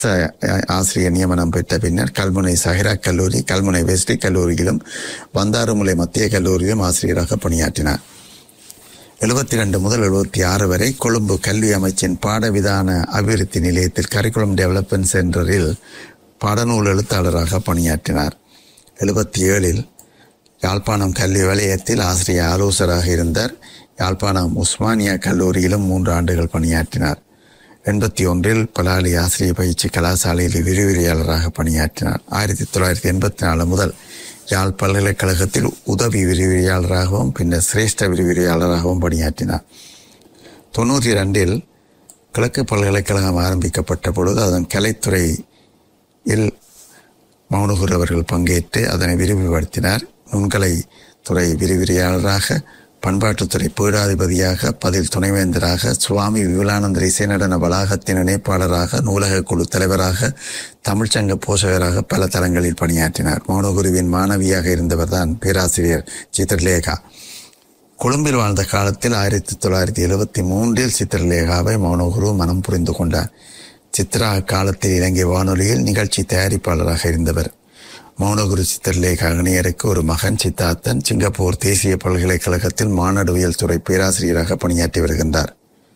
அஹ், ஆசிரியர் நியமனம் பெற்ற பின்னர் கல்முனை சஹிரா கல்லூரி கல்முனை வெஸ்டி கல்லூரியிலும் பந்தாருமுலை மத்திய கல்லூரியிலும் ஆசிரியராக பணியாற்றினார் எழுபத்தி ரெண்டு முதல் எழுபத்தி ஆறு வரை கொழும்பு கல்வி அமைச்சின் பாடவிதான அபிவிருத்தி நிலையத்தில் கரிக்குலம் டெவலப்மெண்ட் சென்டரில் பாடநூல் எழுத்தாளராக பணியாற்றினார் எழுபத்தி ஏழில் யாழ்ப்பாணம் கல்வி வலயத்தில் ஆசிரியர் ஆலோசகராக இருந்தார் யாழ்ப்பாணம் உஸ்மானியா கல்லூரியிலும் மூன்று ஆண்டுகள் பணியாற்றினார் எண்பத்தி ஒன்றில் பலாலி ஆசிரியர் பயிற்சி கலாசாலையில் விரிவுரையாளராக பணியாற்றினார் ஆயிரத்தி தொள்ளாயிரத்தி எண்பத்தி நாலு முதல் யாழ் பல்கலைக்கழகத்தில் உதவி விரிவுரையாளராகவும் பின்னர் சிரேஷ்ட விரிவுரையாளராகவும் பணியாற்றினார் தொண்ணூற்றி ரெண்டில் கிழக்கு பல்கலைக்கழகம் ஆரம்பிக்கப்பட்ட பொழுது அதன் கலைத்துறையில் மௌனகுரு அவர்கள் பங்கேற்று அதனை விரிவுபடுத்தினார் நுண்கலை துறை விரிவுரையாளராக பண்பாட்டுத்துறை பீடாதிபதியாக பதில் துணைவேந்தராக சுவாமி விபுலானந்தர் இசைநடன வளாகத்தின் இணைப்பாளராக நூலக குழு தலைவராக தமிழ்ச்சங்க போஷகராக பல தளங்களில் பணியாற்றினார் மௌனகுருவின் மாணவியாக இருந்தவர்தான் பேராசிரியர் சித்ரலேகா கொழும்பில் வாழ்ந்த காலத்தில் ஆயிரத்தி தொள்ளாயிரத்தி எழுபத்தி மூன்றில் சித்திரலேகாவை மௌனகுரு மனம் புரிந்து கொண்டார் சித்ரா அக்காலத்தில் இலங்கை வானொலியில் நிகழ்ச்சி தயாரிப்பாளராக இருந்தவர் மௌனகுரு சித்திரலேகா இணையருக்கு ஒரு மகன் சித்தார்த்தன் சிங்கப்பூர் தேசிய பல்கலைக்கழகத்தில் மானடவியல் துறை பேராசிரியராக பணியாற்றி வருகின்றார்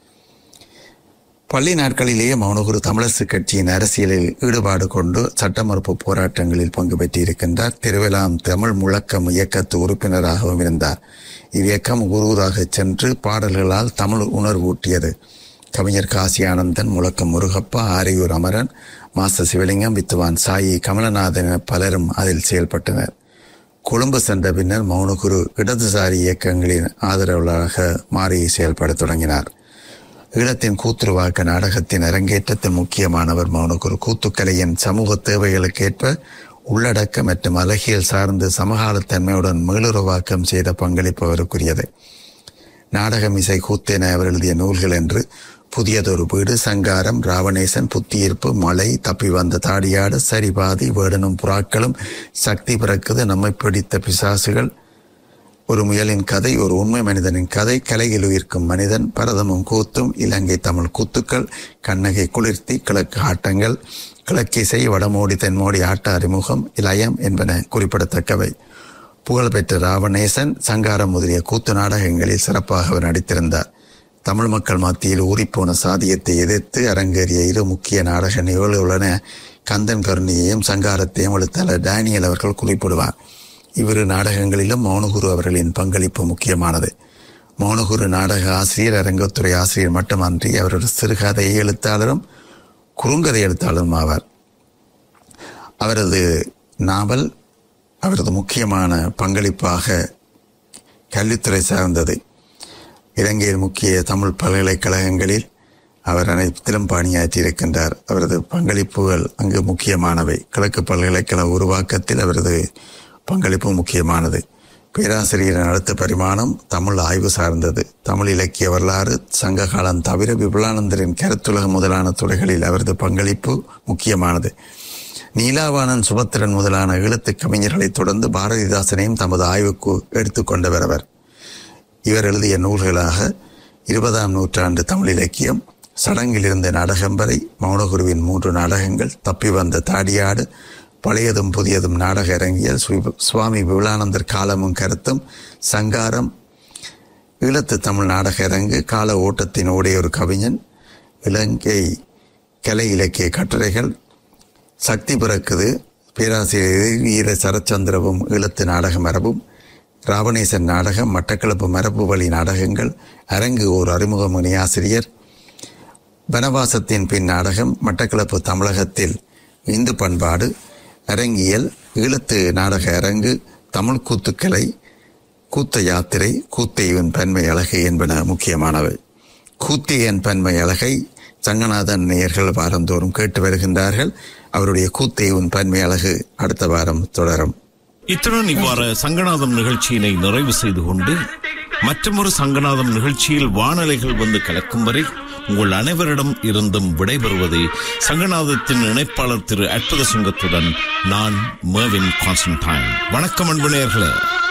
பள்ளி நாட்களிலேயே மௌனகுரு தமிழரசு கட்சியின் அரசியலில் ஈடுபாடு கொண்டு சட்ட மறுப்பு போராட்டங்களில் பங்கு பெற்றிருக்கின்றார் திருவிழாம் தமிழ் முழக்கம் இயக்கத்து உறுப்பினராகவும் இருந்தார் இவ்வியக்கம் ஊரூராக சென்று பாடல்களால் தமிழ் உணர்வூட்டியது கவிஞர் காசி ஆனந்தன் முழக்கம் முருகப்பா ஆரியூர் அமரன் மாஸ்டர் சிவலிங்கம் வித்துவான் சாயி கமலநாதன் என பலரும் அதில் செயல்பட்டனர் கொழும்பு சென்ற பின்னர் மௌனகுரு இடதுசாரி இயக்கங்களின் ஆதரவாளராக மாறி செயல்படத் தொடங்கினார் ஈழத்தின் கூத்துருவாக்க நாடகத்தின் அரங்கேற்றத்தில் முக்கியமானவர் மௌனகுரு கூத்துக்கலையின் சமூக தேவைகளுக்கேற்ப உள்ளடக்க மற்றும் அழகியல் சார்ந்து சமகாலத்தன்மையுடன் மீளுருவாக்கம் செய்த பங்களிப்பு அவருக்குரியது நாடகம் இசை கூத்தென அவர் எழுதிய நூல்கள் என்று புதியதொரு வீடு சங்காரம் ராவணேசன் புத்தியீர்ப்பு மழை தப்பி வந்த தாடியாடு சரிபாதி வேடனும் புறாக்களும் சக்தி பிறக்குது நம்மை பிடித்த பிசாசுகள் ஒரு முயலின் கதை ஒரு உண்மை மனிதனின் கதை கலையில் உயிர்க்கும் மனிதன் பரதமும் கூத்தும் இலங்கை தமிழ் கூத்துக்கள் கண்ணகை குளிர்த்தி கிழக்கு ஆட்டங்கள் கிழக்கிசை வடமோடி தென்மோடி ஆட்ட அறிமுகம் இலயம் என்பன குறிப்பிடத்தக்கவை புகழ்பெற்ற ராவணேசன் சங்காரம் முதலிய கூத்து நாடகங்களில் சிறப்பாக அவர் நடித்திருந்தார் தமிழ் மக்கள் மத்தியில் ஊறிப்போன சாதியத்தை எதிர்த்து அரங்கேறிய இரு முக்கிய நாடக நிகழ்வுகளென கந்தன் கருணியையும் சங்காரத்தையும் எழுத்தாளர் டேனியல் அவர்கள் குறிப்பிடுவார் இவ்விரு நாடகங்களிலும் மௌனகுரு அவர்களின் பங்களிப்பு முக்கியமானது மௌனகுரு நாடக ஆசிரியர் அரங்கத்துறை ஆசிரியர் மட்டுமன்றி அவர் ஒரு சிறுகதை எழுத்தாளரும் குறுங்கதை எழுத்தாளரும் ஆவார் அவரது நாவல் அவரது முக்கியமான பங்களிப்பாக கல்வித்துறை சார்ந்தது இலங்கையில் முக்கிய தமிழ் பல்கலைக்கழகங்களில் அவர் அனைத்திலும் பணியாற்றியிருக்கின்றார் அவரது பங்களிப்புகள் அங்கு முக்கியமானவை கிழக்கு பல்கலைக்கழக உருவாக்கத்தில் அவரது பங்களிப்பு முக்கியமானது பேராசிரியரின் அடுத்த பரிமாணம் தமிழ் ஆய்வு சார்ந்தது தமிழ் இலக்கிய வரலாறு சங்க காலம் தவிர விபுலானந்தரின் கருத்துலகம் முதலான துறைகளில் அவரது பங்களிப்பு முக்கியமானது நீலாவாணன் சுபத்திரன் முதலான ஈழத்து கவிஞர்களைத் தொடர்ந்து பாரதிதாசனையும் தமது ஆய்வுக்கு எடுத்துக்கொண்டவர் அவர் இவர் எழுதிய நூல்களாக இருபதாம் நூற்றாண்டு தமிழ் இலக்கியம் சடங்கில் இருந்த நாடகம் வரை மௌனகுருவின் மூன்று நாடகங்கள் தப்பி வந்த தாடியாடு பழையதும் புதியதும் நாடக அரங்கியல் ஸ்ரீ- சுவாமி விபுலானந்தர் காலமும் கருத்தும் சங்காரம் ஈழத்து தமிழ் நாடக அரங்கு கால ஓட்டத்தின் ஓடே ஒரு கவிஞன் இலங்கை கலை இலக்கிய கட்டுரைகள் சக்தி பிறக்குது பேராசிரியர் வீர சரச்சந்திரவும் ஈழத்து நாடக மரபும் ராவணேசன் நாடகம் மட்டக்களப்பு மரபு வழி நாடகங்கள் அரங்கு ஓர் அறிமுகமணி ஆசிரியர் வனவாசத்தின் பின் நாடகம் மட்டக்களப்பு தமிழகத்தில் இந்து பண்பாடு அரங்கியல் ஈழத்து நாடக அரங்கு தமிழ் கூத்துக்கலை கூத்த யாத்திரை கூத்தையின் பன்மை அழகை என்பன முக்கியமானவை கூத்தியன் பன்மை அழகை சங்கநாதன் நேயர்கள் வாரந்தோறும் கேட்டு வருகின்றார்கள் அவருடைய கூத்தையின் பன்மை அழகு அடுத்த வாரம் தொடரும் இத்துடன் இவ்வாறு சங்கநாதம் நிகழ்ச்சியினை நிறைவு செய்து கொண்டு மற்றொரு சங்கநாதம் நிகழ்ச்சியில் வானலைகள் வந்து கலக்கும் வரை உங்கள் அனைவரிடம் இருந்தும் விடைபெறுவது சங்கநாதத்தின் இணைப்பாளர் திரு அற்புத சிங்கத்துடன் நான் மேவின் கான்ஸ்டன்டைன் வணக்கம் அன்பு நேயர்களே